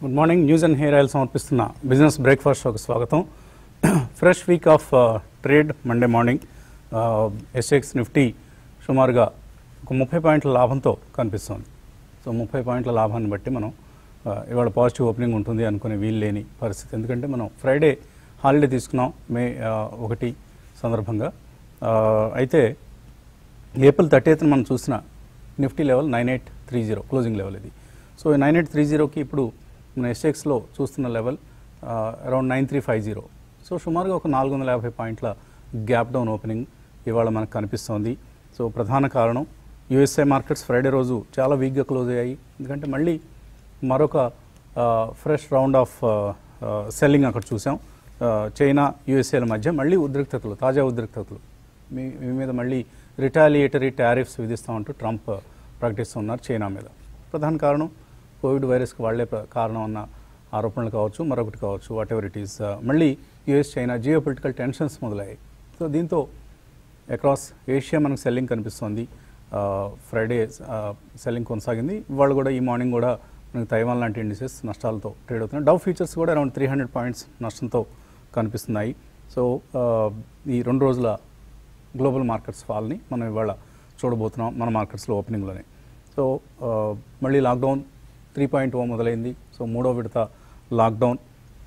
Good morning news and hair oil సమర్పిస్తున్న business breakfast షోకి స్వాగతం fresh week of trade Monday morning SX Nifty సుమారుగా ఒక ముప్పై పాయింట్ల లాభంతో కనిపిస్తోంది సో ముప్పై పాయింట్ల లాభాన్ని బట్టి మనం ఆ, ఇవాళ పాజిటివ్ ఓపెనింగ్ ఉంటుంది అనుకునే వీలు లేని పరిస్థితి ఎందుకంటే మనం ఫ్రైడే హాలిడే తీసుకున్నాం మే ఆ, ఒకటి సందర్భంగా ఆ, అయితే ఏప్రిల్ థర్టీ ఎయిత్ మనం చూసిన Nifty level nine eight three zero closing level ఇది సో ఈ నైన్ ఎయిట్ త్రీ జీరోకి ఇప్పుడు మన ఎస్ఎక్స్లో చూస్తున్న level around nine three five zero so సుమారుగా ఒక నాలుగు వందల యాభై పాయింట్ల గ్యాప్ డౌన్ ఓపెనింగ్ ఇవాళ మనకు కనిపిస్తోంది సో ప్రధాన కారణం యుఎస్ఏ మార్కెట్స్ ఫ్రైడే రోజు చాలా వీక్గా క్లోజ్ అయ్యాయి ఎందుకంటే మళ్ళీ మరొక ఫ్రెష్ రౌండ్ ఆఫ్ సెల్లింగ్ అక్కడ చూసాం ఆ, చైనా యుఎస్ఏల మధ్య మళ్ళీ ఉద్రిక్తతలు తాజా ఉద్రిక్తతలు మీ మీ మీద మళ్ళీ రిటాలియేటరీ టారిఫ్స్ విధిస్తామంటూ ట్రంప్ ప్రకటిస్తున్నారు చైనా మీద ప్రధాన కారణం కోవిడ్ వైరస్కి వాళ్లే ప్ర- కారణం అన్న ఆరోపణలు కావచ్చు మరొకటి కావచ్చు వాట్ ఎవర్ ఇట్ ఈస్ మళ్ళీ US China geopolitical tensions మొదలయ్యాయి సో దీంతో అక్రాస్ ఏషియా మనకు సెల్లింగ్ కనిపిస్తుంది ఆ, ఫ్రైడే ఆ, సెల్లింగ్ కొనసాగింది ఇవాళ కూడా ఈ మార్నింగ్ కూడా మనకి తైవాన్ లాంటి ఇండిసెస్ నష్టాలతో ట్రేడ్ అవుతున్నాయి డవ్ ఫ్యూచర్స్ కూడా అరౌండ్ త్రీ హండ్రెడ్ పాయింట్స్ నష్టంతో కనిపిస్తున్నాయి సో ఆ, ఈ రెండు రోజుల గ్లోబల్ మార్కెట్స్ ఫాల్ని మనం ఇవాళ చూడబోతున్నాం మన మార్కెట్స్లో ఓపెనింగ్లోనే సో ఆ, మళ్ళీ లాక్డౌన్ త్రీ పాయింట్ ఓ మొదలైంది సో మూడో విడత లాక్డౌన్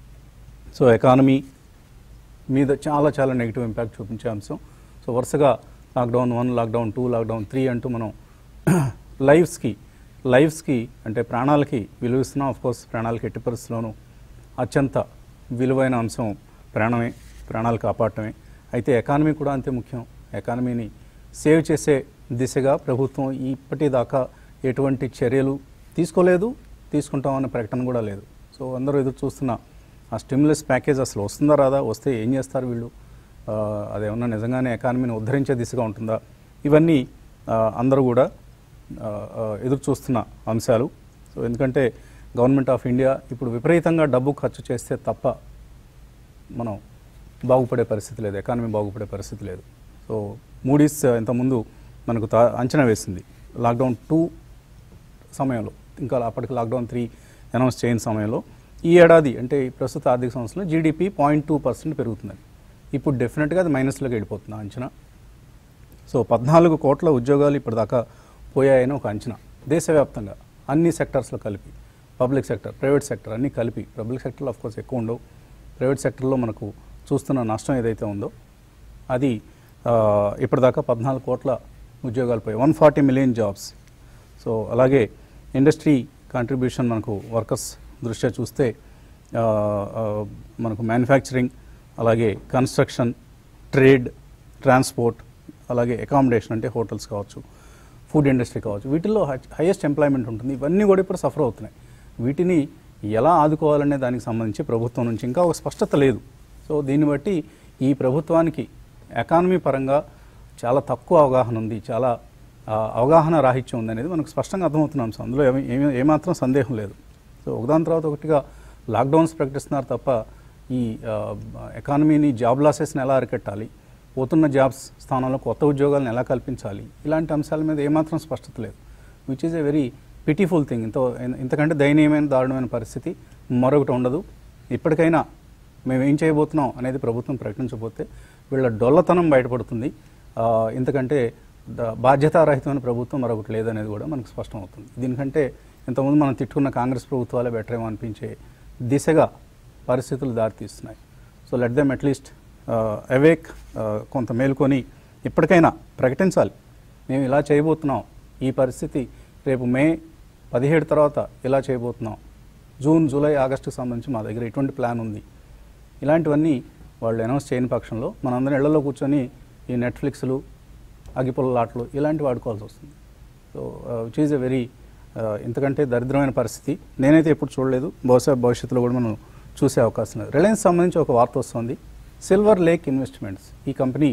సో ఎకానమీ మీద చాలా చాలా నెగిటివ్ ఇంపాక్ట్ చూపించే అంశం సో వరుసగా lockdown one lockdown two lockdown three అంటూ మనం లైఫ్స్కి లైఫ్స్కి అంటే ప్రాణాలకి విలువిస్తున్నాం ఆఫ్ కోర్స్ ప్రాణాలకి ఎట్టి పరిస్థితుల్లోనూ అత్యంత విలువైన అంశం ప్రాణమే ప్రాణాలు కాపాడటమే అయితే ఎకానమీ కూడా అంతే ముఖ్యం ఎకానమీని సేవ్ చేసే దిశగా ప్రభుత్వం ఇప్పటిదాకా ఎటువంటి చర్యలు తీసుకోలేదు తీసుకుంటామనే ప్రకటన కూడా లేదు సో అందరూ ఎదురు చూస్తున్న ఆ స్టిమ్యులస్ ప్యాకేజ్ అసలు వస్తుందా రాదా వస్తే ఏం చేస్తారు వీళ్ళు ఆ, అదేమన్నా నిజంగానే ఎకానమీని ఉద్ధరించే దిశగా ఉంటుందా ఇవన్నీ ఆ, అందరూ కూడా ఆ, ఆ, ఎదురు చూస్తున్న అంశాలు సో ఎందుకంటే గవర్నమెంట్ ఆఫ్ ఇండియా ఇప్పుడు విపరీతంగా డబ్బు ఖర్చు చేస్తే తప్ప మనం బాగుపడే పరిస్థితి లేదు ఎకానమీ బాగుపడే పరిస్థితి లేదు సో మూడీస్ ఇంతకుముందు మనకు తా అంచనా వేసింది లాక్డౌన్ టూ సమయంలో ఇంకా అప్పటికి లాక్డౌన్ త్రీ అనౌన్స్ చేయని సమయంలో ఈ ఏడాది అంటే ఈ ప్రస్తుత ఆర్థిక సంవత్సరంలో జీడిపి పాయింట్ టూ పర్సెంట్ పెరుగుతుందని ఇప్పుడు డెఫినెట్గా అది మైనస్లోకి వెళ్ళిపోతుంది ఆ అంచనా సో పద్నాలుగు కోట్ల ఉద్యోగాలు ఇప్పటిదాకా పోయాయని ఒక అంచనా దేశవ్యాప్తంగా అన్ని సెక్టర్స్లో కలిపి పబ్లిక్ సెక్టర్ ప్రైవేట్ సెక్టర్ అన్నీ కలిపి పబ్లిక్ సెక్టర్లో ఆఫ్ కోర్స్ ఎక్కువ ఉండవు ప్రైవేట్ సెక్టర్లో మనకు చూస్తున్న నష్టం ఏదైతే ఉందో అది ఆ, ఇప్పటిదాకా పద్నాలుగు కోట్ల ఉద్యోగాలు పోయాయి one forty million jobs so అలాగే ఇండస్ట్రీ కాంట్రిబ్యూషన్ మనకు వర్కర్స్ దృష్ట్యా చూస్తే ఆ, ఆ, మనకు మ్యానుఫ్యాక్చరింగ్ అలాగే కన్స్ట్రక్షన్ ట్రేడ్ ట్రాన్స్పోర్ట్ అలాగే అకామిడేషన్ అంటే హోటల్స్ కావచ్చు ఫుడ్ ఇండస్ట్రీ కావచ్చు వీటిల్లో హైయెస్ట్ ఎంప్లాయ్మెంట్ ఉంటుంది ఇవన్నీ కూడా ఇప్పుడు సఫర్ అవుతున్నాయి వీటిని ఎలా ఆదుకోవాలనే దానికి సంబంధించి ప్రభుత్వం నుంచి ఇంకా ఒక స్పష్టత లేదు సో దీన్ని బట్టి ఈ ప్రభుత్వానికి ఎకానమీ పరంగా చాలా తక్కువ అవగాహన ఉంది చాలా ఆ, అవగాహన రాహిత్యం ఉంది అనేది మనకు స్పష్టంగా అర్థమవుతున్న అంశం అందులో ఏమీ ఏమీ- ఏమాత్రం సందేహం లేదు సో ఒకదాని తర్వాత ఒకటిగా లాక్డౌన్స్ ప్రకటిస్తున్నారు తప్ప ఈ ఆ, ఎకానమీని జాబ్ లాసెస్ని ఎలా అరికట్టాలి పోతున్న జాబ్స్ స్థానంలో కొత్త ఉద్యోగాలను ఎలా కల్పించాలి ఇలాంటి అంశాల మీద ఏమాత్రం స్పష్టత లేదు which is a very pitiful thing ఇంత ఇంతకంటే దయనీయమైన దారుణమైన పరిస్థితి మరొకటి ఉండదు ఇప్పటికైనా మేము ఏం చేయబోతున్నాం అనేది ప్రభుత్వం ప్రకటించబోతే వీళ్ళ డొల్లతనం బయటపడుతుంది ఆ, ఇంతకంటే ద- బాధ్యతారహితమైన ప్రభుత్వం మరొకటి లేదనేది కూడా మనకు స్పష్టం అవుతుంది దీనికంటే ఇంతకుముందు మనం తిట్టుకున్న కాంగ్రెస్ ప్రభుత్వాలే బెటర్ ఏమో అనిపించే దిశగా పరిస్థితులు దారితీస్తున్నాయి so let them at least awake కొంత మేల్కొని ఇప్పటికైనా ప్రకటించాలి మేము ఇలా చేయబోతున్నాం ఈ పరిస్థితి రేపు మే పదిహేడు తర్వాత ఇలా చేయబోతున్నాం జూన్ జూలై ఆగస్టుకు సంబంధించి మా దగ్గర ఇటువంటి ప్లాన్ ఉంది ఇలాంటివన్నీ వాళ్ళు అనౌన్స్ చేయని పక్షంలో మనందరం ఇళ్లలో కూర్చొని ఈ నెట్ఫ్లిక్స్లు అగిపుల్లలాట్లు ఇలాంటివి వాడుకోవాల్సి వస్తుంది so which is a very ఇంతకంటే దరిద్రమైన పరిస్థితి నేనైతే ఎప్పుడు చూడలేదు బహుశా భవిష్యత్తులో కూడా మనం చూసే అవకాశం లేదు రిలయన్స్ సంబంధించి ఒక వార్త వస్తుంది సిల్వర్ లేక్ ఇన్వెస్ట్మెంట్స్ ఈ company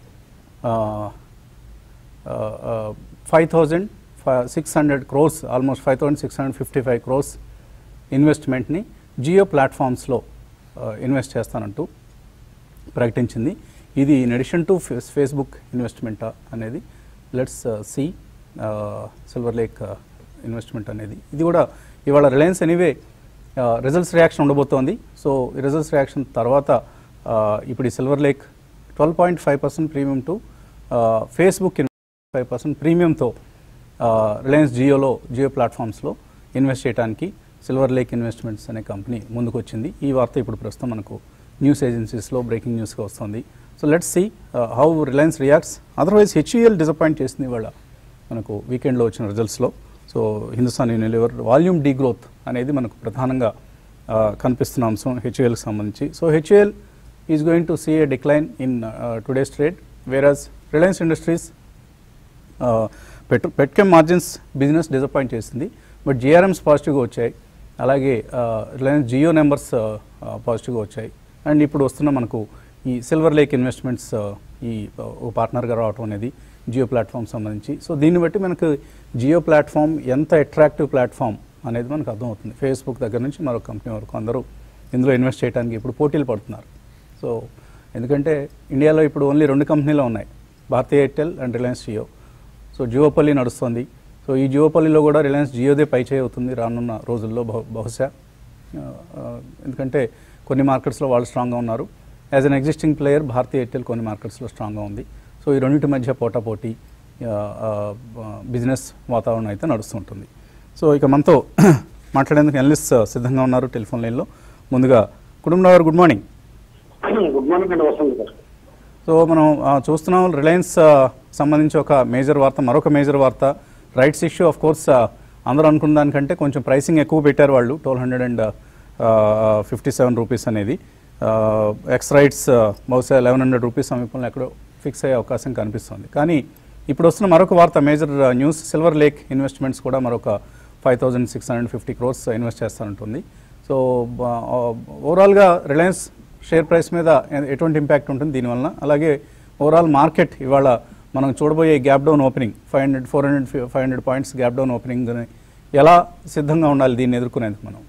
five thousand six hundred crores almost five thousand six hundred fifty five crores ఇన్వెస్ట్మెంట్ని జియో ప్లాట్ఫామ్స్లో ఇన్వెస్ట్ చేస్తానంటూ ప్రకటించింది ఇది in addition to Facebook investment అనేది let's see silver lake investment అనేది ఇది కూడా ఇవాళ రిలయన్స్ ఎనీవే రిజల్ట్స్ రియాక్షన్ ఉండబోతోంది సో ఈ రిజల్ట్స్ రియాక్షన్ తర్వాత ఆ, ఇప్పుడు ఈ silver lake twelve point five percent premium to Facebook five percent ప్రీమియంతో రిలయన్స్ జియోలో జియో ప్లాట్ఫామ్స్లో ఇన్వెస్ట్ చేయడానికి సిల్వర్ లేక్ ఇన్వెస్ట్మెంట్స్ అనే కంపెనీ ముందుకు వచ్చింది ఈ వార్త ఇప్పుడు ప్రస్తుతం మనకు న్యూస్ ఏజెన్సీస్లో బ్రేకింగ్ న్యూస్గా వస్తుంది so let's see how Reliance reacts otherwise HEL disappoint చేసింది ఇవాళ మనకు వీకెండ్లో వచ్చిన రిజల్ట్స్లో so Hindustan Unilever volume degrowth అనేది మనకు ప్రధానంగా ఆ, కనిపిస్తున్న అంశం హెచ్ఏఎల్కి సంబంధించి so HAL is going to see a decline in today's trade whereas Reliance industries petro petchem margins business disappoint చేసింది బట్ జిఆర్ఎమ్స్ పాజిటివ్గా వచ్చాయి అలాగే రిలయన్స్ జియో నెంబర్స్ పాజిటివ్గా వచ్చాయి అండ్ ఇప్పుడు వస్తున్న మనకు ఈ సిల్వర్ లేక్ ఇన్వెస్ట్మెంట్స్ ఈ uh, ఓ పార్ట్నర్గా రావటం అనేది జియో ప్లాట్ఫామ్ సంబంధించి సో దీన్ని బట్టి మనకు జియో ప్లాట్ఫామ్ ఎంత అట్రాక్టివ్ ప్లాట్ఫామ్ అనేది మనకు అర్థమవుతుంది ఫేస్బుక్ దగ్గర నుంచి మరో కంపెనీ వరకు అందరూ ఇందులో ఇన్వెస్ట్ చేయడానికి ఇప్పుడు పోటీలు పడుతున్నారు సో ఎందుకంటే ఇండియాలో ఇప్పుడు ఓన్లీ రెండు కంపెనీలు ఉన్నాయి Bharti Airtel and Reliance Jio so జియోపల్లి నడుస్తుంది సో ఈ జియోపల్లిలో కూడా రిలయన్స్ జియోదే పై చేయి అవుతుంది రానున్న రోజుల్లో బహు- బహుశా ఆ, ఆ, ఎందుకంటే కొన్ని మార్కెట్స్లో వాళ్ళు స్ట్రాంగ్గా ఉన్నారు as an existing player Bharti Airtel కొన్ని మార్కెట్స్లో స్ట్రాంగ్గా ఉంది సో ఈ రెండింటి మధ్య పోటాపోటీ ఆ, ఆ, ఆ, బిజినెస్ వాతావరణం అయితే నడుస్తుంటుంది సో ఇక మనతో మాట్లాడేందుకు ఎనలిస్ట్ సిద్ధంగా ఉన్నారు టెలిఫోన్ లైన్లో ముందుగా కుటుంబరావు గారు గుడ్ మార్నింగ్ గుడ్ మార్నింగ్ అండి వసంత్ గారు సో మనం ఆ, చూస్తున్నాం రిలయన్స్ ఆ, సంబంధించి ఒక మేజర్ వార్త మరొక మేజర్ వార్త రైట్స్ ఇష్యూ ఆఫ్ కోర్స్ అందరూ అనుకున్న దానికంటే కొంచెం ప్రైసింగ్ ఎక్కువ పెట్టారు వాళ్ళు twelve hundred and fifty seven rupees అనేది ఎక్స్ రైట్స్ బహుశా లెవెన్ హండ్రెడ్ రూపీస్ సమీపంలో ఎక్కడో ఫిక్స్ అయ్యే అవకాశం కనిపిస్తుంది కానీ ఇప్పుడు వస్తున్న మరొక వార్త major news silver lake investments కూడా మరొక five thousand six hundred fifty crores invest చేస్తానంటుంది సో ఓవరాల్గా రిలయన్స్ షేర్ ప్రైస్ మీద ఎ- ఎటువంటి ఇంపాక్ట్ ఉంటుంది దీనివల్ల అలాగే ఓవరాల్ మార్కెట్ ఇవాళ మనం చూడబోయే gap down opening five hundred four hundred five hundred points gap down opening ఎలా సిద్ధంగా ఉండాలి దీన్ని ఎదుర్కొనేందుకు మనం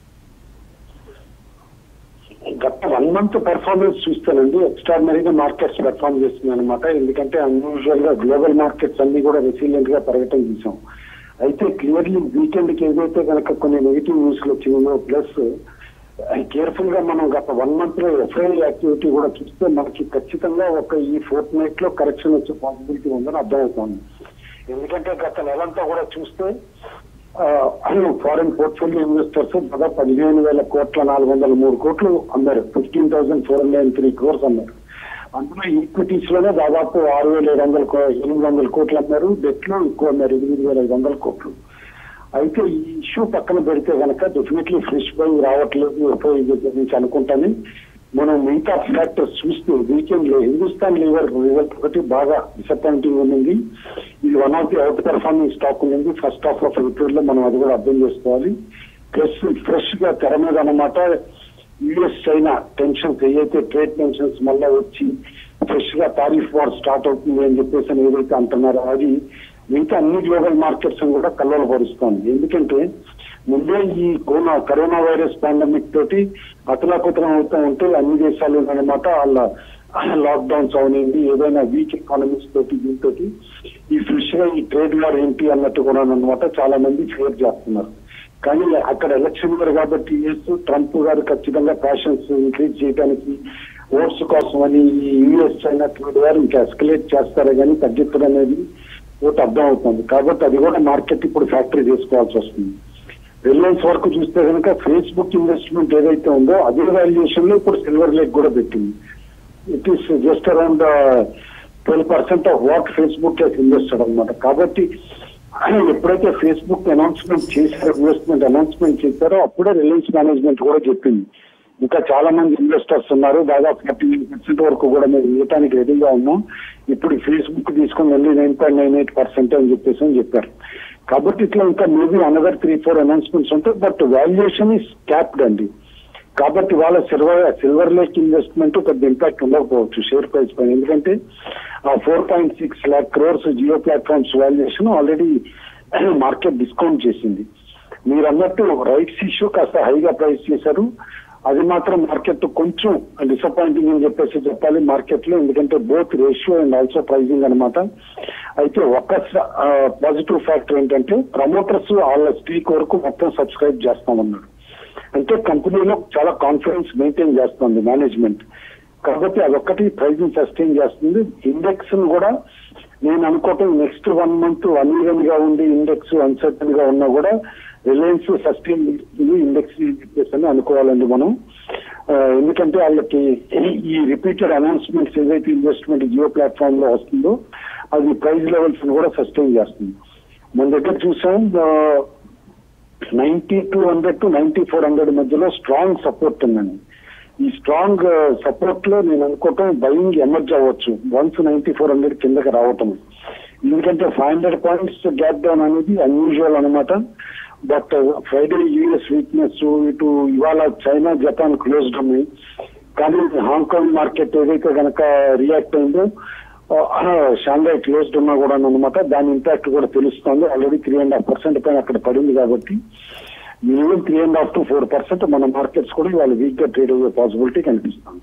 గత వన్ మంత్ పెర్ఫార్మెన్స్ చూస్తానండి ఎక్స్ట్రాడినరీగా మార్కెట్స్ పెర్ఫార్మ్ చేస్తున్నాయి అనమాట ఎందుకంటే అన్యూజువల్ గా గ్లోబల్ మార్కెట్స్ అన్ని కూడా రెసిలియంట్ గా పెరగటం చూసాం అయితే క్లియర్లీ వీకెండ్ కి ఏదైతే కనుక కొన్ని నెగిటివ్ న్యూస్లు వచ్చినాయో ప్లస్ కేర్ఫుల్ గా మనం గత వన్ మంత్ లో ఎఫ్ఐఎల్ యాక్టివిటీ కూడా చూస్తే మనకి ఖచ్చితంగా ఒక ఈ ఫోర్త్ నైట్ లో కరెక్షన్ వచ్చే పాసిబిలిటీ ఉందని అర్థమవుతోంది ఎందుకంటే గత నెలంతా కూడా చూస్తే ఫారెన్ పోర్ట్ఫోలియో ఇన్వెస్టర్స్ దాదాపు పదిహేను వేల కోట్ల నాలుగు వందల మూడు కోట్లు అమ్మారు fifteen thousand four hundred three crores అమ్మారు అందులో ఈక్విటీస్ లోనే దాదాపు ఆరు వేల ఏడు వందల కో- ఎనిమిది వందల కోట్లు అమ్మారు డెట్ లో ఎక్కువ అమ్మారు ఎనిమిది వేల ఐదు వందల కోట్లు అయితే ఈ ఇష్యూ పక్కన పెడితే కనుక డెఫినెట్లీ ఫ్రెష్ బై రావట్లేదు ఎఫ్ఐ నుంచి అనుకుంటాను మనం మిగతా ఫ్యాక్టర్స్ చూస్తే వీకెండ్ లో హిందుస్థాన్ లీవర్ రిజల్ట్ ఒకటి బాగా డిసప్పాయింటింగ్ ఉంది ఇది one of the outperforming stock ఉంది ఫస్ట్ హాఫ్ ఆఫ్ ఏప్రిల్ లో మనం అది కూడా అర్థం చేసుకోవాలి ప్లస్ ఫ్రెష్ గా తెర మీద అనమాట యుఎస్ చైనా టెన్షన్స్ ఏదైతే ట్రేడ్ టెన్షన్స్ మళ్ళా వచ్చి ఫ్రెష్ గా టారిఫ్ వార్ స్టార్ట్ అవుతుంది అని చెప్పేసి అని ఏదైతే అంటున్నారో అది మిగతా అన్ని గ్లోబల్ మార్కెట్స్ కూడా కల్లోలపరుస్తోంది ఎందుకంటే ముందే ఈ కోనా కరోనా వైరస్ పాండమిక్ తోటి అతలాకుతలం అవుతూ ఉంటే అన్ని దేశాలు అనమాట వాళ్ళ లాక్డౌన్స్ అవనింది ఏదైనా వీక్ ఎకానమీస్ తోటి దీంతో ఈ ఫ్రెష్ గా ఈ ట్రేడ్ వార్ ఏంటి అన్నట్టు కూడా అనమాట చాలా మంది ఫేర్ చేస్తున్నారు కానీ అక్కడ ఎలక్షన్ గారు కాబట్టి యుఎస్ ట్రంప్ గారు ఖచ్చితంగా ప్యాషన్స్ ఇంక్రీజ్ చేయడానికి ఓట్స్ కోసం అని ఈ యుఎస్ చైనా ట్రేడ్ వారు ఇంకా ఎస్కలేట్ చేస్తారే కానీ తగ్గిస్తారు అనేది ఒకటి అర్థం అవుతుంది కాబట్టి అది కూడా మార్కెట్ ఇప్పుడు ఫ్యాక్టరీ చేసుకోవాల్సి వస్తుంది రిలయన్స్ వరకు చూస్తే కనుక ఫేస్బుక్ ఇన్వెస్ట్మెంట్ ఏదైతే ఉందో అదే వాల్యుయేషన్ లో ఇప్పుడు సిల్వర్ లేక్ కూడా పెట్టింది it is just around twelve percent of what Facebook invested అనమాట కాబట్టి ఎప్పుడైతే ఫేస్బుక్ అనౌన్స్మెంట్ చేశారో ఇన్వెస్ట్మెంట్ అనౌన్స్మెంట్ చేశారో అప్పుడే రిలయన్స్ మేనేజ్మెంట్ కూడా చెప్పింది ఇంకా చాలా మంది ఇన్వెస్టర్స్ ఉన్నారు దాదాపు థర్టీ పర్సెంట్ వరకు కూడా మేము ఇవ్వడానికి రెడీగా ఉన్నాం ఇప్పుడు ఫేస్బుక్ తీసుకుని వెళ్ళి nine point nine eight percent అని చెప్పేసి అని చెప్పారు కాబట్టి ఇట్లా ఇంకా maybe another three four announcements ఉంటాయి బట్ వాల్యుయేషన్ ఇస్ క్యాప్డ్ అండి కాబట్టి వాళ్ళ సిల్వర్ సిల్వర్ లేక్ ఇన్వెస్ట్మెంట్ పెద్ద ఇంపాక్ట్ ఉండకపోవచ్చు షేర్ ప్రైస్ పైన ఎందుకంటే ఆ four point six lakh crores Jio platforms valuation already market discount చేసింది మీరు అన్నట్టు రైట్స్ ఇష్యూ కాస్త హైగా ప్రైస్ చేశారు అది మాత్రం మార్కెట్ కొంచెం డిసప్పాయింటింగ్ అని చెప్పేసి చెప్పాలి మార్కెట్ లో ఎందుకంటే both ratio and also pricing అనమాట అయితే ఒక పాజిటివ్ ఫ్యాక్టర్ ఏంటంటే ప్రమోటర్స్ వాళ్ళ స్టీక్ వరకు మొత్తం సబ్స్క్రైబ్ చేస్తామన్నారు అంటే కంపెనీలో చాలా కాన్ఫిడెన్స్ మెయింటైన్ చేస్తుంది మేనేజ్మెంట్ కాబట్టి అదొక్కటి ప్రైజింగ్ సస్టైన్ చేస్తుంది ఇండెక్స్ కూడా నేను అనుకోవటం నెక్స్ట్ వన్ మంత్ అన్ఈవెన్ గా ఉండి ఇండెక్స్ అన్సర్టన్ గా ఉన్నా కూడా రిలయన్స్ సస్టైన్ ఇండెక్స్ అని అనుకోవాలండి మనం ఆ, ఎందుకంటే వాళ్ళకి ఈ రిపీటెడ్ అనౌన్స్మెంట్స్ ఏదైతే ఇన్వెస్ట్మెంట్ జియో ప్లాట్ఫామ్ లో వస్తుందో అది ప్రైస్ లెవెల్స్ కూడా సస్టైన్ చేస్తుంది మన దగ్గర చూసాం ninety two hundred to ninety four hundred మధ్యలో స్ట్రాంగ్ సపోర్ట్ ఉందండి ఈ స్ట్రాంగ్ సపోర్ట్ లో నేను అనుకోవటం బయింగ్ ఎమర్జ్ అవ్వచ్చు వన్స్ నైన్టీ ఫోర్ హండ్రెడ్ కిందకి రావటం ఎందుకంటే five hundred points gap down అనేది అన్యూజువల్ అనమాట బట్ ఫ్రైడే యూఎస్ వీక్నెస్ ఇటు ఇవాళ చైనా జపాన్ క్లోజ్డ్ ఉన్నాయి కానీ హాంకాంగ్ మార్కెట్ ఏదైతే కనుక రియాక్ట్ అయిందో షాంఘై క్లోజ్డ్ ఉన్నా కూడా అనమాట దాని ఇంపాక్ట్ కూడా తెలుస్తుంది already three and half percent పైన అక్కడ పడింది కాబట్టి minimum three and half to four percent మన మార్కెట్స్ కూడా ఇవాళ వీక్ గా ట్రేడ్ అయ్యే పాసిబిలిటీ కనిపిస్తుంది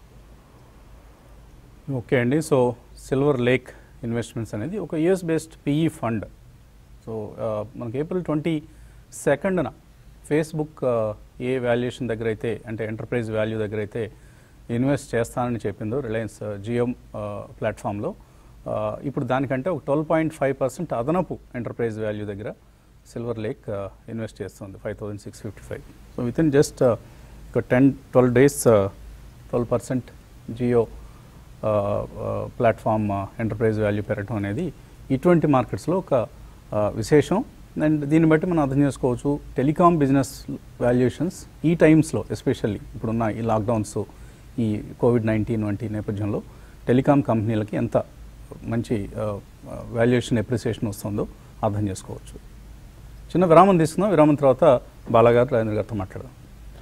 ఓకే అండి సో సిల్వర్ లేక్ ఇన్వెస్ట్మెంట్స్ అనేది ఒక US based PE fund so ఆ, మనకి ఏప్రిల్ ట్వంటీ సెకండ్న ఫేస్బుక్ ఆ, ఏ వాల్యుయేషన్ దగ్గర అయితే అంటే ఎంటర్ప్రైజ్ వాల్యూ దగ్గర అయితే ఇన్వెస్ట్ చేస్తానని చెప్పిందో రిలయన్స్ జియో ప్లాట్ఫామ్లో ఆ, ఇప్పుడు దానికంటే ఒక ట్వెల్వ్ పాయింట్ ఫైవ్ పర్సెంట్ అదనపు ఎంటర్ప్రైజ్ వాల్యూ దగ్గర సిల్వర్ లేక్ ఇన్వెస్ట్ చేస్తుంది five thousand six fifty five so within just ఒక ten twelve days twelve percent Jio platform enterprise value పెరగడం అనేది ఇటువంటి మార్కెట్స్లో ఒక ఆ, విశేషం అండ్ దీన్ని బట్టి మనం అర్థం చేసుకోవచ్చు టెలికాం బిజినెస్ వాల్యుయేషన్స్ ఈ టైమ్స్లో ఎస్పెషల్లీ ఇప్పుడున్న ఈ లాక్డౌన్స్ ఈ కోవిడ్ నైన్టీన్ వంటి నేపథ్యంలో టెలికాం కంపెనీలకి ఎంత మంచి వాల్యుయేషన్ ఎప్రిసియేషన్ వస్తుందో అర్థం చేసుకోవచ్చు చిన్న విరామం తీసుకుందాం విరామం తర్వాత బాలాగారు రాజేంద్ర గారితో మాట్లాడదాం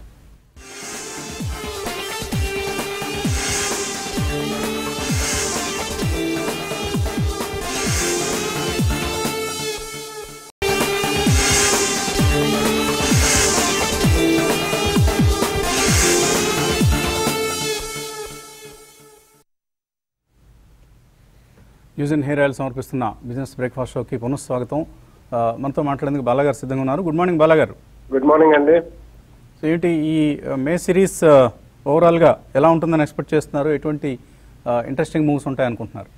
న్యూస్ అండ్ హెయిర్ ఆయిల్ సమర్పిస్తున్న బిజినెస్ బ్రేక్ఫాస్ట్ షోకి పునఃస్వాగతం ఆ, మనతో మాట్లాడేందుకు బాలాగారు సిద్ధంగా ఉన్నారు గుడ్ మార్నింగ్ బాలాగారు గుడ్ మార్నింగ్ అండి సో ఏంటి ఈ ఆ, మే సిరీస్ ఆ, ఓవరాల్గా ఎలా ఉంటుందని ఎక్స్పెక్ట్ చేస్తున్నారు ఎటువంటి ఇంట్రెస్టింగ్ మూవ్స్ ఉంటాయి అనుకుంటున్నారు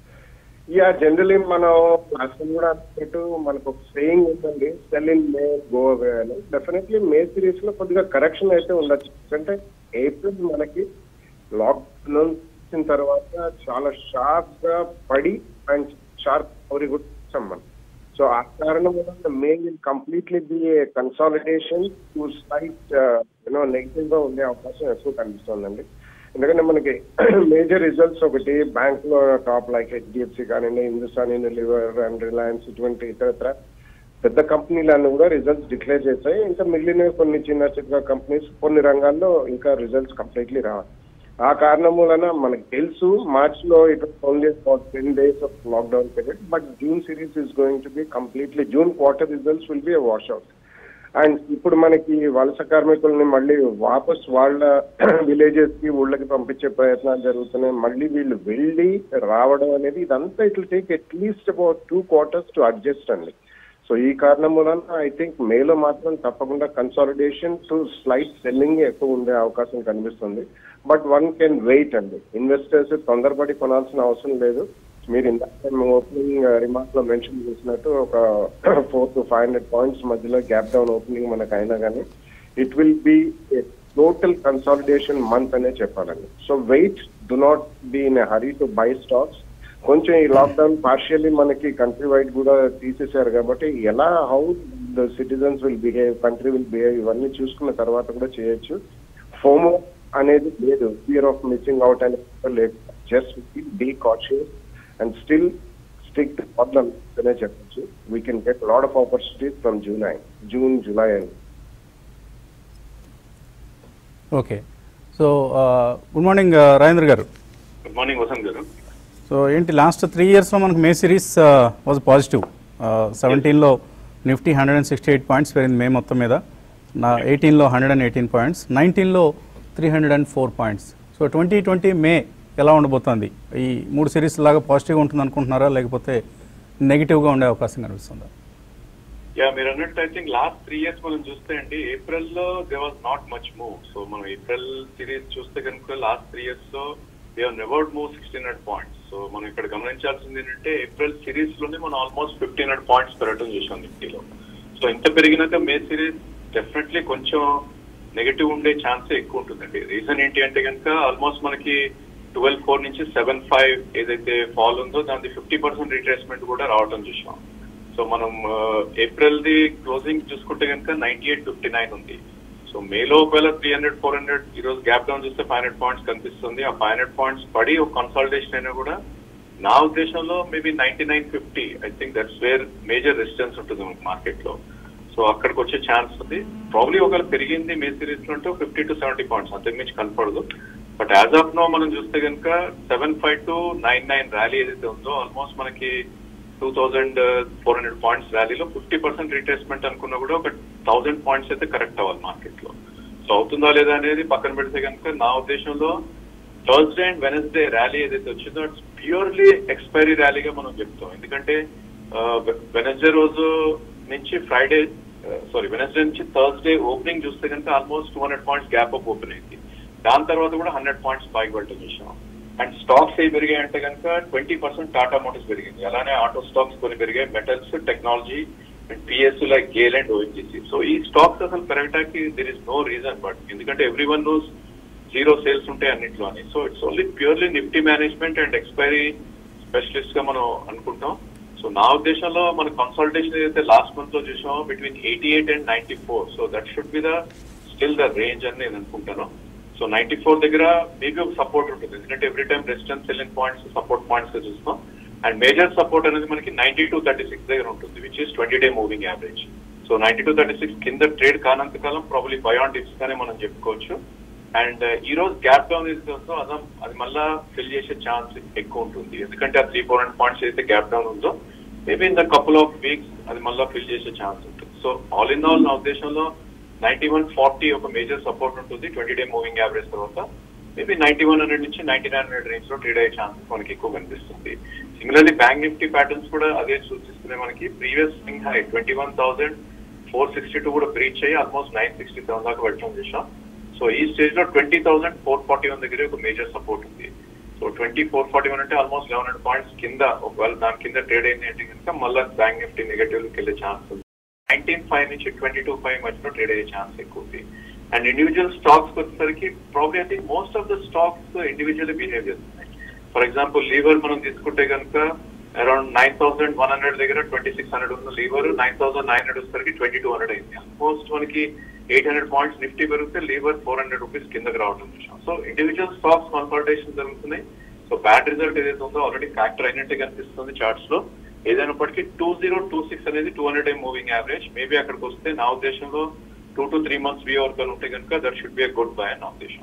యా జనరలీ మనం లాస్ట్ టైం కూడా అనుకున్నట్టు మనకు ఒక సేయింగ్ ఉందండి sell in May go away అని డెఫినెట్లీ మే సిరీస్ లో కొద్దిగా కరెక్షన్ అయితే ఉండొచ్చు అంటే ఏప్రిల్ మనకి లాక్డౌన్ వచ్చిన తర్వాత చాలా షార్ప్ గా పడి అండ్ షార్ప్ కవరీ కూడా చూసాం మనం సో ఆ కారణం వల్ల May will completely be a consolidation to slight you know negative గా ఉండే అవకాశం ఎక్కువ కనిపిస్తోందండి ఎందుకంటే మనకి మేజర్ రిజల్ట్స్ ఒకటి బ్యాంక్ లో టాప్ లైక్ హెచ్డిఎఫ్సి కానివ్వండి హిందుస్థాన్ యూనిలివర్ అండ్ రిలయన్స్ ఇటువంటి ఇతరత్ర పెద్ద కంపెనీలన్నీ కూడా రిజల్ట్స్ డిక్లేర్ చేశాయి ఇంకా మిగిలిన కొన్ని చిన్న చిన్న కంపెనీస్ కొన్ని రంగాల్లో ఇంకా రిజల్ట్స్ కంప్లీట్లీ రావాలి ఆ కారణం వలన మనకు తెలుసు మార్చ్ లో it only ten days of lockdown period but June series is going to be completely June quarter results will be wash out and ఇప్పుడు మనకి వలస కార్మికుల్ని మళ్ళీ వాపస్ వాళ్ళ విలేజెస్ కి ఊళ్ళకి పంపించే ప్రయత్నాలు జరుగుతున్నాయి మళ్ళీ వీళ్ళు వెళ్ళి రావడం అనేది ఇదంతా it take at least about two quarters to adjust అండి సో ఈ కారణం వలన ఐ థింక్ మేలో మాత్రం తప్పకుండా కన్సాలిడేషన్ టు స్లైట్ సెల్లింగ్ ఎక్కువ ఉండే అవకాశం కనిపిస్తుంది బట్ వన్ కెన్ వెయిట్ అండి ఇన్వెస్టర్స్ తొందరపడి కొనాల్సిన అవసరం లేదు మీరు ఇందాక ఓపెనింగ్ రిమార్క్ లో మెన్షన్ చేసినట్టు ఒక four to five hundred points మధ్యలో గ్యాప్ డౌన్ ఓపెనింగ్ మనకు అయినా కానీ it will be total consolidation month అనే చెప్పాలండి so wait do not be in hurry to buy stocks కొంచెం ఈ లాక్డౌన్ పార్షియల్లీ మనకి కంట్రీ వైడ్ కూడా తీసేశారు కాబట్టి ఎలా how the citizens will behave country will behave ఇవన్నీ చూసుకున్న తర్వాత కూడా చేయొచ్చు ఫోమో అనేది లేదు ఫియర్ ఆఫ్ మిస్సింగ్ అవుట్ అనేది లేదు just be conscious and still stick to problem అనే చెప్పచ్చు we can get lot of opportunities from July June July and okay so good morning Rajendra garu good morning Vasant గారు సో ఏంటి last three ఇయర్స్లో మనకు May series was positive సెవెంటీన్లో Nifty hundred and sixty eight points పెరిగింది May మొత్తం మీద నా ఎయిటీన్లో హండ్రెడ్ అండ్ ఎయిటీన్ పాయింట్స్ నైన్టీన్లో three hundred and four points so twenty twenty May ఎలా ఉండబోతోంది ఈ మూడు సిరీస్ లాగా పాజిటివ్గా ఉంటుంది అనుకుంటున్నారా లేకపోతే నెగిటివ్గా ఉండే అవకాశం కనిపిస్తుందా యా మీరు అన్నట్టు I think last three years మనం చూస్తే అండి ఏప్రిల్ లో they was not much move so మనం ఏప్రిల్ సిరీస్ చూస్తే కనుక లాస్ట్ త్రీ ఇయర్స్ లో they never move sixteen hundred points so మనం ఇక్కడ గమనించాల్సింది ఏంటంటే ఏప్రిల్ సిరీస్ లోనే మనం ఆల్మోస్ట్ ఫిఫ్టీన్ హండ్రెడ్ పాయింట్స్ పెరగడం చూసాం నిఫ్టీలో సో ఇంత పెరిగినాక మే సిరీస్ డెఫినెట్లీ కొంచెం నెగటివ్ ఉండే ఛాన్సే ఎక్కువ ఉంటుందండి రీజన్ ఏంటి అంటే కనుక ఆల్మోస్ట్ మనకి ట్వెల్వ్ ఫోర్ నుంచి సెవెన్ ఫైవ్ ఏదైతే ఫాల్ ఉందో దాని ఫిఫ్టీ పర్సెంట్ రిట్రేస్మెంట్ కూడా రావడం చూసాం సో మనం ఏప్రిల్ ది క్లోజింగ్ చూసుకుంటే కనుక నైన్టీ ఎయిట్ ఫిఫ్టీ నైన్ ఉంది సో మేలో ఒకవేళ త్రీ హండ్రెడ్ ఫోర్ హండ్రెడ్ ఈ రోజు గ్యాప్ డౌన్ చూస్తే ఫైవ్ హండ్రెడ్ పాయింట్స్ కనిపిస్తుంది ఆ ఫైవ్ హండ్రెడ్ పాయింట్స్ పడి ఒక కన్సల్టేషన్ అయినా కూడా నా ఉద్దేశంలో maybe ninety nine fifty I think that's where major resistance ఉంటుంది మనకి మార్కెట్ లో సో అక్కడికి వచ్చే ఛాన్స్ ఉంది ప్రాబ్లీ ఒకవేళ పెరిగింది మే సిరీస్ లో అంటే ఫిఫ్టీ టు సెవెంటీ పాయింట్స్ అంతకుమించి కనపడదు బట్ యాజ్ ఆఫ్ నో మనం చూస్తే కనుక seven five two nine nine rally ఏదైతే ఉందో ఆల్మోస్ట్ మనకి two thousand four hundred points ర్యాలీలో ఫిఫ్టీ పర్సెంట్ రిట్రేస్మెంట్ అనుకున్నా కూడా ఒక థౌసండ్ పాయింట్స్ అయితే కరెక్ట్ అవ్వాలి మార్కెట్ లో సో అవుతుందా లేదా అనేది పక్కన పెడితే కనుక నా ఉద్దేశంలో థర్స్డే అండ్ వెనస్డే ర్యాలీ ఏదైతే వచ్చిందో ఇట్స్ ప్యూర్లీ ఎక్స్పైరీ ర్యాలీగా మనం చెప్తాం ఎందుకంటే వెనస్డే రోజు నుంచి ఫ్రైడే సారీ వెనస్డే నుంచి థర్స్డే ఓపెనింగ్ చూస్తే కనుక almost two hundred points gap up open అయింది దాని తర్వాత కూడా హండ్రెడ్ పాయింట్స్ పైకి వెళ్ళటం చూసాం అండ్ స్టాక్స్ ఏ పెరిగాయి అంటే కనుక ట్వంటీ పర్సెంట్ టాటా మోటార్స్ పెరిగింది అలానే ఆటో స్టాక్స్ కొన్ని పెరిగాయి metals technology and PS like GAIL and ONGC so ఈ స్టాక్స్ అసలు పెరగటానికి there is no reason but ఎందుకంటే every one knows zero sales ఉంటాయి అన్నిట్లో అని so it's only purely Nifty management and expiry specialist గా మనం అనుకుంటాం సో నా ఉద్దేశంలో మన కన్సల్టేషన్ ఏదైతే లాస్ట్ మంత్ లో చూసామో between eighty eight and ninety four so that should be the still the range అని నేను అనుకుంటాను సో నైన్టీ ఫోర్ దగ్గర మేబీ ఒక సపోర్ట్ ఉంటుంది ఎందుకంటే every time resistance selling points support points గా చూస్తాం అండ్ మేజర్ సపోర్ట్ అనేది మనకి నైన్టీ టు థర్టీ సిక్స్ దగ్గర ఉంటుంది which is twenty day moving average so ninety two thirty six కింద ట్రేడ్ కానంత కాలం ప్రాబ్లీ బయాన్ డిప్స్ గానే మనం చెప్పుకోవచ్చు అండ్ ఈ రోజు గ్యాప్ డౌన్ ఉందో అదం అది మళ్ళా ఫిల్ చేసే ఛాన్స్ ఎక్కువ ఉంటుంది ఎందుకంటే ఆ త్రీ ఫోర్ హండ్రెడ్ పాయింట్స్ అయితే గ్యాప్ డౌన్ ఉందో maybe in the couple of weeks అది మళ్ళా ఫిల్ చేసే ఛాన్స్ ఉంటుంది సో ఆల్ ఇన్ ఆల్ నా ఉద్దేశంలో నైన్టీ వన్ ఫార్టీ ఒక మేజర్ సపోర్ట్ ఉంటుంది ట్వంటీ డే మూవింగ్ యావరేజ్ తర్వాత మేబీ నైన్టీ వన్ హండ్రెడ్ నుంచి నైన్టీ నైన్ హండ్రెడ్ రేంజ్ లో ట్రేడ్ అయ్యే ఛాన్స్ మనకి ఎక్కువ కనిపిస్తుంది సిమిలర్లీ బ్యాంక్ నిఫ్టీ ప్యాటర్న్స్ కూడా అదే సూచిస్తున్నాయి మనకి previous swing high twenty one thousand four sixty two కూడా బ్రీచ్ అయ్యి ఆల్మోస్ట్ నైన్ సిక్స్టీ సెవెన్ దాకా వెళ్ళడం చేసాం సో ఈ స్టేజ్ లో twenty thousand four forty one దగ్గర ఒక మేజర్ సపోర్ట్ ఉంది so twenty four forty one అంటే ఆల్మోస్ట్ లెవెన్ హండ్రెడ్ పాయింట్స్ కింద ఒకవేళ దాని కింద ట్రేడ్ అయింది అంటే కనుక మళ్ళీ బ్యాంక్ నిఫ్టీ నెగటివ్ కి వెళ్ళే ఛాన్స్ ఉంది నైన్టీన్ ఫైవ్ నుంచి ట్వంటీ టూ ఫైవ్ మధ్యలో ట్రేడ్ అయ్యే ఛాన్స్ ఎక్కువ ఉంది అండ్ ఇండివిజువల్ స్టాక్స్ వచ్చేసరికి probably I think most of the stocks individual behave చేస్తున్నాయి ఫర్ ఎగ్జాంపుల్ లీవర్ మనం తీసుకుంటే కనుక around nine thousand one hundred దగ్గర ట్వంటీ సిక్స్ హండ్రెడ్ ఉన్న Lever nine thousand nine hundred వచ్చేసరికి ట్వంటీ టూ హండ్రెడ్ అయింది almost మనకి ఎయిట్ హండ్రెడ్ పాయింట్స్ నిఫ్టీ పెరిగితే లీవర్ ఫోర్ హండ్రెడ్ రూపీస్ కిందకి రావడం చూసాం సో ఇండివిజువల్ స్టాక్స్ కన్సల్టేషన్ జరుగుతున్నాయి సో బ్యాడ్ రిజల్ట్ ఏదైతే ఉందో ఆల్రెడీ ఫ్యాక్టర్ అయినట్టే కనిపిస్తుంది చార్ట్స్ లో ఏదైనప్పటికీ టూ జీరో టూ సిక్స్ అనేది two hundred I moving average maybe అక్కడికి వస్తే నా ఉద్దేశంలో two to three months view వరకు ఉంటే కనుక that should be a good buy నా ఉద్దేశం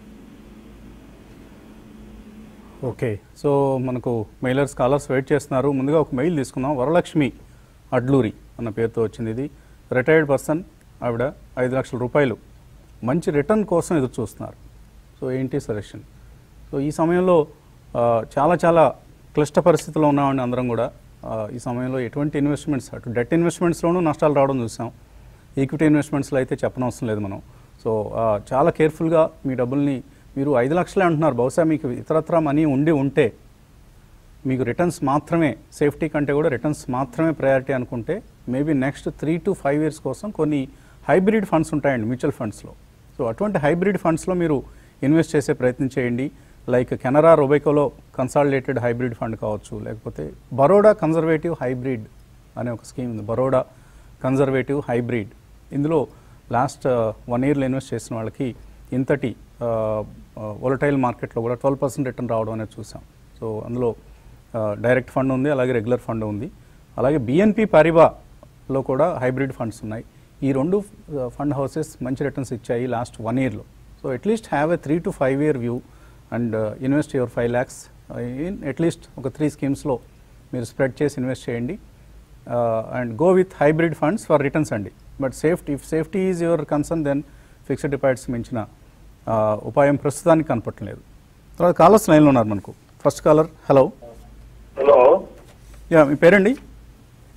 ఓకే సో మనకు మెయిలర్స్ కాలర్స్ వెయిట్ చేస్తున్నారు ముందుగా ఒక మెయిల్ తీసుకుందాం వరలక్ష్మి అడ్లూరి అన్న పేరుతో వచ్చింది ఇది రిటైర్డ్ పర్సన్ ఆవిడ ఐదు లక్షల రూపాయలు మంచి రిటర్న్ కోసం ఎదురు చూస్తున్నారు సో ఏంటి సజెషన్ సో ఈ సమయంలో ఆ, చాలా చాలా క్లిష్ట పరిస్థితుల్లో ఉన్నామండి అందరం కూడా ఆ, ఈ సమయంలో ఎటువంటి ఇన్వెస్ట్మెంట్స్ అటు డెట్ ఇన్వెస్ట్మెంట్స్లోనూ నష్టాలు రావడం చూసాం ఈక్విటీ ఇన్వెస్ట్మెంట్స్లో అయితే చెప్పనవసరం లేదు మనం సో ఆ, చాలా కేర్ఫుల్గా మీ డబ్బుల్ని మీరు ఐదు లక్షలే అంటున్నారు బహుశా మీకు ఇతరత్ర మనీ ఉండి ఉంటే మీకు రిటర్న్స్ మాత్రమే సేఫ్టీ కంటే కూడా రిటర్న్స్ మాత్రమే ప్రయారిటీ అనుకుంటే maybe next three to five years కోసం కొన్ని హైబ్రిడ్ ఫండ్స్ ఉంటాయండి మ్యూచువల్ ఫండ్స్లో సో అటువంటి హైబ్రిడ్ ఫండ్స్లో మీరు ఇన్వెస్ట్ చేసే ప్రయత్నం చేయండి లైక్ కెనరా రొబైకోలో కన్సాలిడేటెడ్ హైబ్రిడ్ ఫండ్ కావచ్చు లేకపోతే బరోడా కన్జర్వేటివ్ హైబ్రిడ్ అనే ఒక స్కీమ్ ఉంది బరోడా కన్జర్వేటివ్ హైబ్రిడ్ ఇందులో లాస్ట్ వన్ ఇయర్లో ఇన్వెస్ట్ చేసిన వాళ్ళకి ఇంతటి వొలటైల్ మార్కెట్లో కూడా ట్వెల్వ్ పర్సెంట్ రిటర్న్ రావడం అనేది చూసాం సో అందులో డైరెక్ట్ ఫండ్ ఉంది అలాగే రెగ్యులర్ ఫండ్ ఉంది అలాగే బిఎన్పి పారిబాలో కూడా హైబ్రిడ్ ఫండ్స్ ఉన్నాయి ఈ రెండు ఫండ్ హౌసెస్ మంచి రిటర్న్స్ ఇచ్చాయి లాస్ట్ వన్ ఇయర్లో so at least have a three to five year view and invest your five lakhs in at least ఒక త్రీ స్కీమ్స్లో మీరు స్ప్రెడ్ చేసి ఇన్వెస్ట్ చేయండి and go with hybrid funds for returns అండి but safety if safety is your concern then fixed deposits మించిన ఆ, ఉపాయం ప్రస్తుతానికి కనపట్టలేదు తర్వాత కాలర్స్ లైన్లో ఉన్నారు మనకు first caller hello hello yeah మీ పేరండి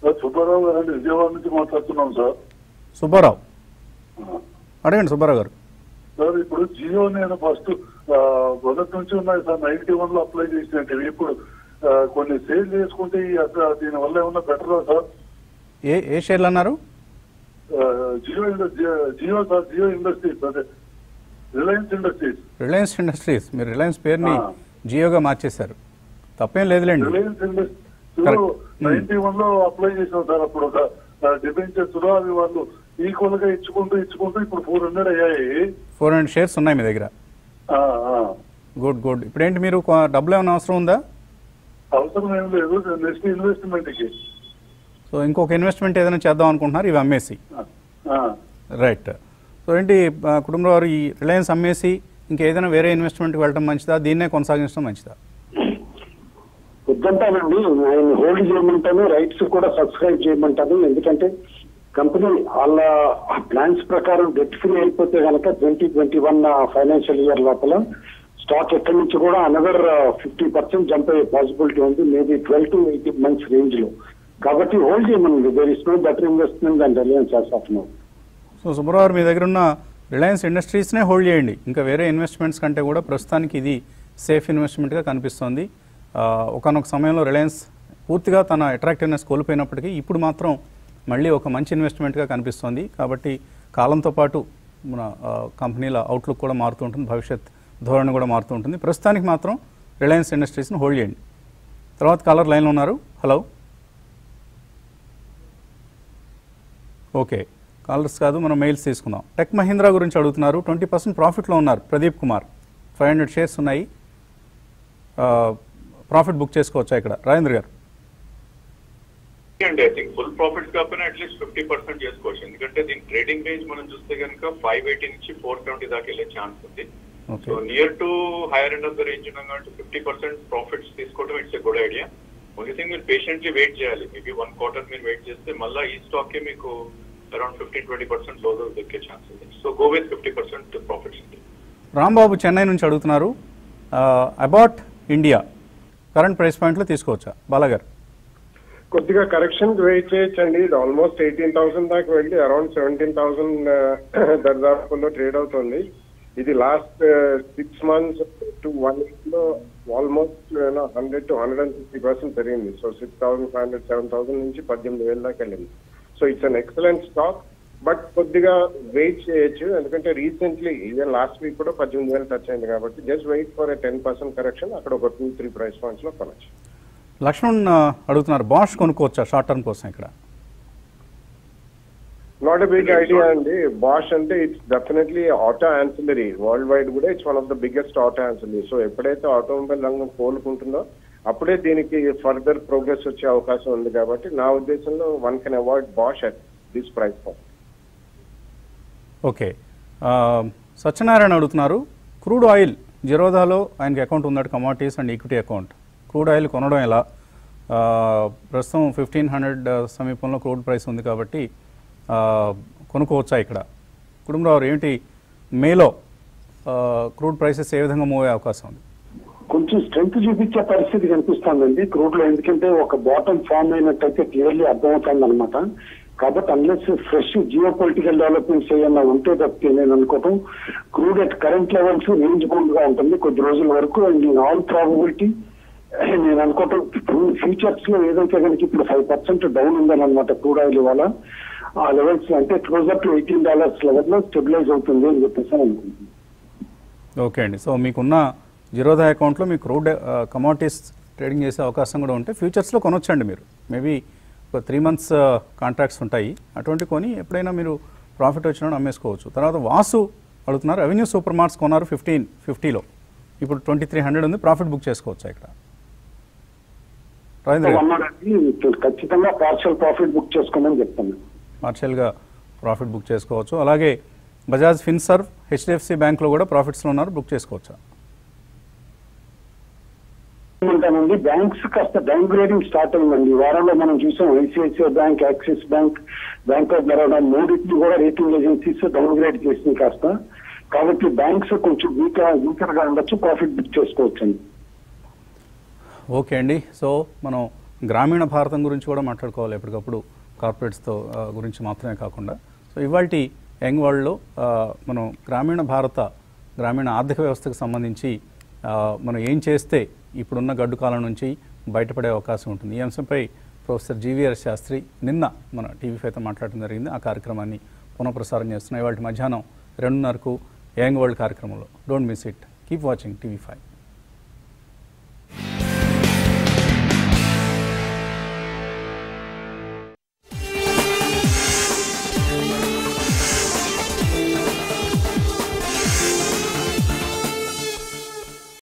సార్ సుబ్బారావు గారు అండి విజయవాడ నుంచి మాట్లాడుతున్నాం సార్ సుబ్బారావు అడగండి సుబ్బారావు గారు సార్ ఇప్పుడు జియో నేను ఫస్ట్ మొదటి నుంచి ఉన్నాయి సార్ నైన్టీ వన్ లో అప్లై చేసినట్టు ఇప్పుడు ఆ, కొన్ని సేల్ చేసుకుంటే ఈ అసలు దీని వల్ల ఏమన్నా బెటర్ సార్ ఏ ఏ షేర్లు అన్నారు ఆ, జియో ఇండ- జియో- జియో సార్ జియో ఇండస్ట్రీస్ అదే రిలయన్స్ ఇండస్ట్రీస్ రిలయన్స్ ఇండస్ట్రీస్ మీరు రిలయన్స్ పేరుని ఆ. జియోగా మార్చేశారు తప్పేం లేదులేండి Reliance industries Correct. Ninety one లో అప్లై చేసాం సార్ అప్పుడు డిబెంచర్స్ లో అవి వాళ్ళు ఈక్వల్ గా ఇచ్చుకుంటూ ఇచ్చుకుంటూ ఇప్పుడు ఫోర్ హండ్రెడ్ అయ్యాయి ఫోర్ హండ్రెడ్ షేర్స్ ఉన్నాయి మీ దగ్గర ఆ, ఆ. గుడ్ గుడ్ ఇప్పుడేంటి మీరు కొ- డబ్బులు ఏమైనా అవసరం ఉందా అవసరం ఏం లేదు నెక్స్ట్ ఇన్వెస్ట్మెంట్ కి సో ఇంకొక ఇన్వెస్ట్మెంట్ ఏదైనా చేద్దాం అనుకుంటున్నారు ఇవి అమ్మేసి ఆ, ఆ. రైట్ సో ఏంటి ఆ, కుటుంబంలో వారు ఈ రిలయన్స్ అమ్మేసి ఇంకేదైనా వేరే ఇన్వెస్ట్మెంట్కి వెళ్ళడం మంచిదా దీన్నే కొనసాగించడం మంచిదా వద్దంటానండి ఆయన హోల్డ్ చేయమంటాను రైట్స్ కూడా సబ్స్క్రైబ్ చేయమంటాను ఎందుకంటే కంపెనీ వాళ్ళ ప్లాన్స్ ప్రకారం డెట్ ఫ్రీ అయిపోతే కనుక twenty twenty one financial year లోపల స్టాక్ ఎక్కడి నుంచి కూడా అనదర్ ఫిఫ్టీ పర్సెంట్ జంప్ అయ్యే పాసిబిలిటీ ఉంది maybe twelve to eighteen months range లో కాబట్టి హోల్డ్ చేయమనండి there is no better investment and Reliance as of now so Subbarao మీ దగ్గర ఉన్న రిలయన్స్ ఇండస్ట్రీస్నే హోల్డ్ చేయండి ఇంకా వేరే ఇన్వెస్ట్మెంట్స్ కంటే కూడా ప్రస్తుతానికి ఇది సేఫ్ ఇన్వెస్ట్మెంట్గా కనిపిస్తోంది ఆ, ఒకానొక సమయంలో రిలయన్స్ పూర్తిగా తన అట్రాక్టివ్నెస్ కోల్పోయినప్పటికీ ఇప్పుడు మాత్రం మళ్ళీ ఒక మంచి ఇన్వెస్ట్మెంట్గా కనిపిస్తోంది కాబట్టి కాలంతో పాటు మన ఆ, కంపెనీల అవుట్లుక్ కూడా మారుతూ ఉంటుంది భవిష్యత్ ధోరణి కూడా మారుతూ ఉంటుంది ప్రస్తుతానికి మాత్రం రిలయన్స్ ఇండస్ట్రీస్ని హోల్డ్ చేయండి తర్వాత కాలర్ లైన్లో ఉన్నారు హలో ఓకే కాలర్స్ కాదు మనం మెయిల్స్ తీసుకుందాం టెక్ మహీంద్రా గురించి అడుగుతున్నారు ట్వంటీ పర్సెంట్ ప్రాఫిట్లో ఉన్నారు Pradeep Kumar five hundred shares ఉన్నాయి ప్రాఫిట్ బుక్ చేసుకోవచ్చా ఇక్కడ రాజేంద్ర గారు అండి ఐ థింక్ ఫుల్ ప్రాఫిట్స్ కాకపోయినా అట్లీస్ట్ ఫిఫ్టీ పర్సెంట్ చేసుకోవచ్చు ఎందుకంటే దీని ట్రేడింగ్ రేంజ్ మనం చూస్తే కనుక ఫైవ్ ఎయిటీ నుంచి ఫోర్ సెవెంటీ దాకా వెళ్ళే ఛాన్స్ ఉంది okay so near to higher end of the range ఉన్నాం కాబట్టి ఫిఫ్టీ పర్సెంట్ ప్రాఫిట్స్ తీసుకోవడం it's a good idea only thing మీరు పేషెంట్లీ వెయిట్ చేయాలి మేబీ వన్ క్వార్టర్ మీరు వెయిట్ చేస్తే మళ్ళీ ఈ స్టాక్ కే మీకు అరౌండ్ ఫిఫ్టీన్ ట్వంటీ పర్సెంట్ లోదో దొరికే ఛాన్స్ ఉంది so go with fifty percent profits ఉంది రాంబాబు చెన్నై నుంచి అడుగుతున్నారు అబౌట్ ఇండియా కరెంట్ ప్రైస్ పాయింట్లో తీసుకోవచ్చా బాలాగారు కొద్దిగా కరెక్షన్ వెయిట్ చేయొచ్చండి ఇది ఆల్మోస్ట్ ఎయిటీన్ థౌసండ్ దాకా వెళ్ళి అరౌండ్ సెవెంటీన్ థౌసండ్ దర్దాపుల్లో ట్రేడ్ అవుతుంది ఇది last six months to one week లో almost hundred to hundred and fifty percent పెరిగింది so six thousand five hundred seven thousand నుంచి పద్దెనిమిది వేల దాకా వెళ్ళింది so it's an excellent stock but కొద్దిగా వెయిట్ చేయొచ్చు ఎందుకంటే రీసెంట్లీ ఈవెన్ లాస్ట్ వీక్ కూడా పద్దెనిమిది వేలు టచ్ అయింది కాబట్టి just wait for a ten percent correction అక్కడ ఒక టూ త్రీ ప్రైస్ పాయింట్స్ లో కొనొచ్చు లక్ష్మణ్ ఆ, అడుగుతున్నారు బాష్ కొనుక్కోవచ్చా షార్ట్ టర్మ్ కోసం ఇక్కడ నాట్ ఎ బిగ్ ఐడియా అండి బాష్ అంటే it's definitely auto ancillary world wide కూడా it's one of the biggest auto ancillary so ఎప్పుడైతే ఆటోమొబైల్ రంగం కోలుకుంటుందో అప్పుడే దీనికి ఫర్దర్ ప్రోగ్రెస్ వచ్చే అవకాశం ఉంది కాబట్టి నా ఉద్దేశంలో one can avoid Bosch at this price point okay ఆ, సత్యనారాయణ అడుగుతున్నారు క్రూడ్ ఆయిల్ జిరోదాలో ఆయనకి అకౌంట్ ఉందట commodities and equity account crude oil కొనడం ఎలా ఆ, ప్రస్తుతం ఫిఫ్టీన్ హండ్రెడ్ సమీపంలో క్రూడ్ ప్రైస్ ఉంది కాబట్టి ఆ, కొనుక్కోవచ్చా ఇక్కడ కుటుంబరావు ఏంటి మేలో ఆ, క్రూడ్ ప్రైసెస్ ఏ విధంగా మూవ్ అయ్యే అవకాశం ఉంది కొంచెం స్ట్రెంగ్త్ చూపించే పరిస్థితి కనిపిస్తుందండి క్రూడ్ లో ఎందుకంటే ఒక బాటమ్ ఫామ్ అయినట్టయితే క్లియర్లీ అర్థమవుతుంది అనమాట కాబట్టి unless fresh geopolitical developments ఏమన్నా ఉంటే తప్పితే నేను అనుకోవటం crude at current levels range bound గా ఉంటుంది కొద్ది రోజుల వరకు అండ్ ఇన్ ఆల్ ప్రాబబిలిటీ నేను అనుకోవటం ఫ్యూచర్స్ లో ఏదైతే కనుక ఇప్పుడు ఫైవ్ పర్సెంట్ డౌన్ ఉందని అనమాట క్రూడ్ ఆయిల్ ఇవాళ ఆ లెవెల్స్ అంటే closer to eighteen dollars level లో స్టెబిలైజ్ అవుతుంది అని చెప్పేసి అనుకుంటున్నాను ఓకే అండి సో మీకున్న జిరోదా అకౌంట్లో మీకు క్రూడ్ కమాడిటీస్ ట్రేడింగ్ చేసే అవకాశం కూడా ఉంటే ఫ్యూచర్స్లో కొనొచ్చండి మీరు మేబీ ఒక త్రీ మంత్స్ కాంట్రాక్ట్స్ ఉంటాయి అటువంటి కొని ఎప్పుడైనా మీరు ప్రాఫిట్ వచ్చినప్పుడు అమ్మేసుకోవచ్చు తర్వాత వాసు అడుగుతున్నారు రెవెన్యూ సూపర్ మార్ట్స్ కొన్నారు ఫిఫ్టీన్ ఫిఫ్టీలో ఇప్పుడు ట్వంటీ త్రీ హండ్రెడ్ ఉంది ప్రాఫిట్ బుక్ చేసుకోవచ్చా ఇక్కడ రాజేంద్ర గారు అన్నాడండి ఖచ్చితంగా పార్షల్ ప్రాఫిట్ బుక్ చేసుకోమని చెప్తాను పార్షియల్గా ప్రాఫిట్ బుక్ చేసుకోవచ్చు అలాగే బజాజ్ ఫిన్సర్వ్ హెచ్డిఎఫ్సి బ్యాంక్లో కూడా ప్రాఫిట్స్లో ఉన్నారు బుక్ చేసుకోవచ్చా ఏమంటానండి బ్యాంక్స్ కాస్త డౌన్ గ్రేడింగ్ స్టార్ట్ అయిందండి ఈ వారంలో మనం చూసాం ICICI bank Axis bank bank of Baroda మూడింటిని కూడా రేటింగ్ ఏజెన్సీస్ డౌన్ గ్రేడ్ చేసింది కాస్త కాబట్టి బ్యాంక్స్ కొంచెం వీక్ వీకర్ గా ఉండొచ్చు ప్రాఫిట్ బుక్ చేసుకోవచ్చండి ఓకే అండి సో మనం గ్రామీణ భారతం గురించి కూడా మాట్లాడుకోవాలి ఎప్పటికప్పుడు కార్పొరేట్స్తో ఆ, గురించి మాత్రమే కాకుండా సో ఇవాళ యంగ్ వరల్డ్లో ఆ, మనం గ్రామీణ భారత గ్రామీణ ఆర్థిక వ్యవస్థకు సంబంధించి ఆ, మనం ఏం చేస్తే ఇప్పుడున్న గడ్డు కాలం నుంచి బయటపడే అవకాశం ఉంటుంది ఈ అంశంపై ప్రొఫెసర్ జీవీఆర్ శాస్త్రి నిన్న మన టీవీ ఫైవ్తో మాట్లాడడం జరిగింది ఆ కార్యక్రమాన్ని పునఃప్రసారం చేస్తున్నాయి వాటి మధ్యాహ్నం రెండున్నరకు యంగ్ వరల్డ్ కార్యక్రమంలో don't miss it keep watching TV five